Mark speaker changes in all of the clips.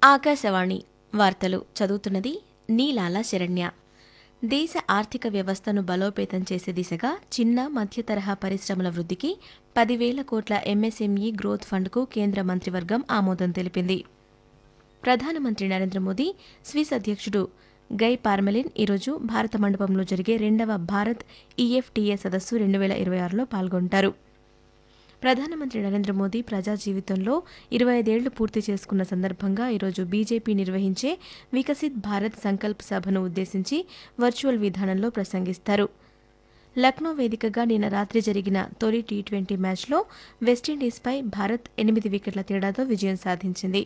Speaker 1: ఆకాశవాణి వార్తలు చదువుతున్నది నీలాల శరణ్య దేశ ఆర్థిక వ్యవస్థను బలోపేతం చేసే దిశగా చిన్న మధ్య తరహా పరిశ్రమల వృద్ధికి పదివేల కోట్ల ఎంఎస్ఎంఈ గ్రోత్ ఫండ్కు కేంద్ర మంత్రివర్గం ఆమోదం తెలిపింది ప్రధానమంత్రి నరేంద్ర మోదీ స్విస్ అధ్యక్షుడు గై పార్మెలిన్ ఈరోజు భారత మండపంలో జరిగే రెండవ భారత్ ఈఎఫ్టీఏ సదస్సు రెండు వేల ఇరవై ఆరులో పాల్గొంటారు ప్రధానమంత్రి నరేంద్ర మోదీ ప్రజా జీవితంలో ఇరవై ఐదేళ్లు పూర్తి చేసుకున్న సందర్భంగా ఈరోజు బీజేపీ నిర్వహించే వికసిత్ భారత్ సంకల్ప్ సభను ఉద్దేశించి వర్చువల్ విధానంలో ప్రసంగిస్తారు లక్నో వేదికగా నిన్న రాత్రి జరిగిన తొలి టీ ట్వంటీ మ్యాచ్లో వెస్టిండీస్పై భారత్ ఎనిమిది వికెట్ల తేడాతో విజయం సాధించింది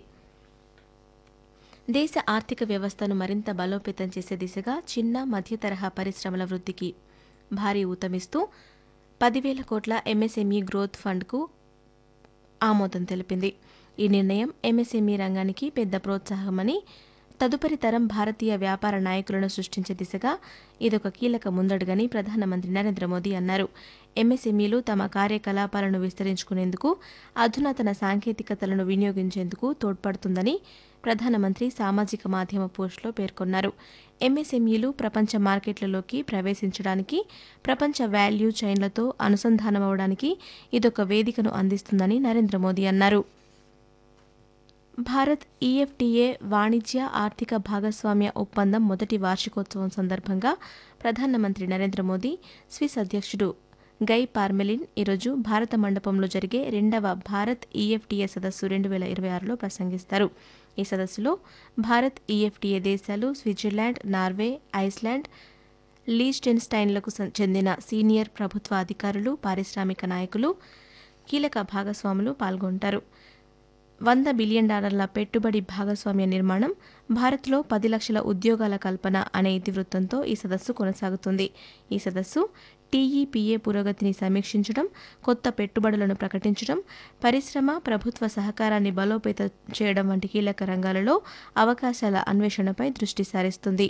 Speaker 1: దేశ ఆర్థిక వ్యవస్థను మరింత బలోపేతం చేసే దిశగా చిన్న మధ్య తరహా పరిశ్రమల వృద్ధికి భారీ ఊతమిస్తూ పదివేల కోట్ల ఎంఎస్ఎంఈ గ్రోత్ ఫండ్కు ఆమోదం తెలిపింది ఈ నిర్ణయం ఎంఎస్ఎంఈ రంగానికి పెద్ద ప్రోత్సాహమని తదుపరి తరం భారతీయ వ్యాపార నాయకులను సృష్టించే దిశగా ఇదొక కీలక ముందడుగని ప్రధానమంత్రి నరేంద్ర మోదీ అన్నారు ఎంఎస్ఎంఈలు తమ కార్యకలాపాలను విస్తరించుకునేందుకు అధునాతన సాంకేతికతలను వినియోగించేందుకు తోడ్పడుతుందని ప్రధానమంత్రి సామాజిక మాధ్యమ పోస్టులో పేర్కొన్నారు ఎంఎస్ఎంఈలు ప్రపంచ మార్కెట్లలోకి ప్రవేశించడానికి ప్రపంచ వాల్యూ చైన్లతో అనుసంధానమవడానికి ఇదొక వేదికను అందిస్తుందని నరేంద్ర మోదీ అన్నారు భారత్ ఈఎఫ్టీఏ వాణిజ్య ఆర్థిక భాగస్వామ్య ఒప్పందం మొదటి వార్షికోత్సవం సందర్భంగా ప్రధానమంత్రి నరేంద్ర మోదీ స్విస్ అధ్యక్షుడు గై పార్మెలిన్ ఈరోజు భారత మండపంలో జరిగే రెండవ భారత్ ఈఎఫ్టీఏ సదస్సు రెండు వేల ఇరవై ఆరులో ప్రసంగిస్తారు ఈ సదస్సులో భారత్ ఈఎఫ్టీఏ దేశాలు స్విట్జర్లాండ్ నార్వే ఐస్లాండ్ లీస్టెన్స్టైన్లకు సం- చెందిన సీనియర్ ప్రభుత్వ అధికారులు పారిశ్రామిక నాయకులు కీలక భాగస్వాములు పాల్గొంటారు వంద బిలియన్ డాలర్ల పెట్టుబడి భాగస్వామ్య నిర్మాణం భారత్లో పది లక్షల ఉద్యోగాల కల్పన అనే ఇతివృత్తంతో ఈ సదస్సు కొనసాగుతుంది ఈ సదస్సు టీఈపీఏ పురోగతిని సమీక్షించడం కొత్త పెట్టుబడులను ప్రకటించడం పరిశ్రమ ప్రభుత్వ సహకారాన్ని బలోపేతం చేయడం వంటి కీలక రంగాలలో అవకాశాల అన్వేషణపై దృష్టి సారిస్తుంది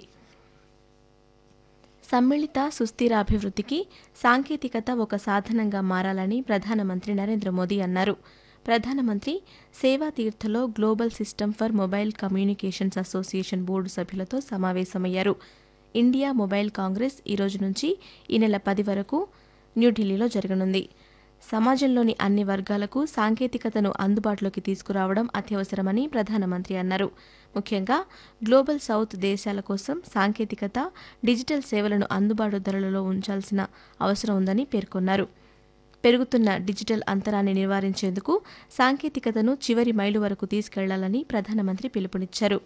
Speaker 1: సమ్మిళిత సుస్థిర అభివృద్ధికి సాంకేతికత ఒక సాధనంగా మారాలని ప్రధానమంత్రి నరేంద్ర మోదీ అన్నారు ప్రధానమంత్రి సేవా తీర్థలో global system for mobile communications association board సభ్యులతో సమావేశమయ్యారు ఇండియా మొబైల్ కాంగ్రెస్ ఈ రోజు నుంచి ఈ నెల పది వరకు న్యూఢిల్లీలో జరగనుంది సమాజంలోని అన్ని వర్గాలకు సాంకేతికతను అందుబాటులోకి తీసుకురావడం అత్యవసరమని ప్రధానమంత్రి అన్నారు ముఖ్యంగా గ్లోబల్ సౌత్ దేశాల కోసం సాంకేతికత డిజిటల్ సేవలను అందుబాటు ధరలలో ఉంచాల్సిన అవసరం ఉందని పేర్కొన్నారు పెరుగుతున్న డిజిటల్ అంతరాన్ని నివారించేందుకు సాంకేతికతను చివరి మైలు వరకు తీసుకెళ్లాలని ప్రధానమంత్రి పిలుపునిచ్చారు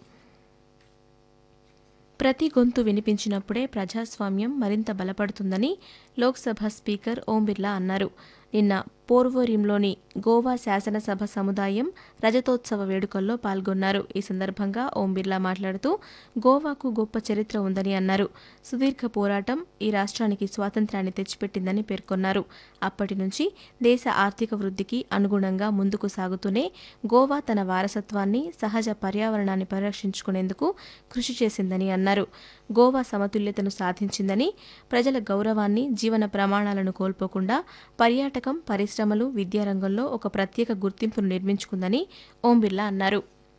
Speaker 1: ప్రతి గొంతు వినిపించినప్పుడే ప్రజాస్వామ్యం మరింత బలపడుతుందని లోక్సభ స్పీకర్ ఓం బిర్లా అన్నారు నిన్న పోర్వోరియంలోని గోవా శాసనసభ సముదాయం రజతోత్సవ వేడుకల్లో పాల్గొన్నారు ఈ సందర్భంగా ఓం బిర్లా మాట్లాడుతూ గోవాకు గొప్ప చరిత్ర ఉందని అన్నారు సుదీర్ఘ పోరాటం ఈ రాష్ట్రానికి స్వాతంత్ర్యాన్ని తెచ్చిపెట్టిందని పేర్కొన్నారు అప్పటి నుంచి దేశ ఆర్థిక వృద్ధికి అనుగుణంగా ముందుకు సాగుతూనే గోవా తన వారసత్వాన్ని సహజ పర్యావరణాన్ని పరిరక్షించుకునేందుకు కృషి చేసిందని అన్నారు గోవా సమతుల్యతను సాధించిందని ప్రజల గౌరవాన్ని జీవన ప్రమాణాలను కోల్పోకుండా పర్యాటకం పరిశ్రమలు విద్యారంగంలో ఒక ప్రత్యేక గుర్తింపును నిర్మించుకుందని ఓం బిర్లా అన్నారు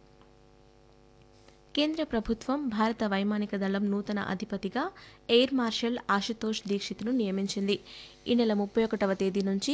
Speaker 1: కేంద్ర ప్రభుత్వం భారత వైమానిక దళం నూతన అధిపతిగా ఎయిర్ మార్షల్ ఆశుతోష్ దీక్షిత్ను నియమించింది ఈ నెల ముప్పై ఒకటవ తేదీ నుంచి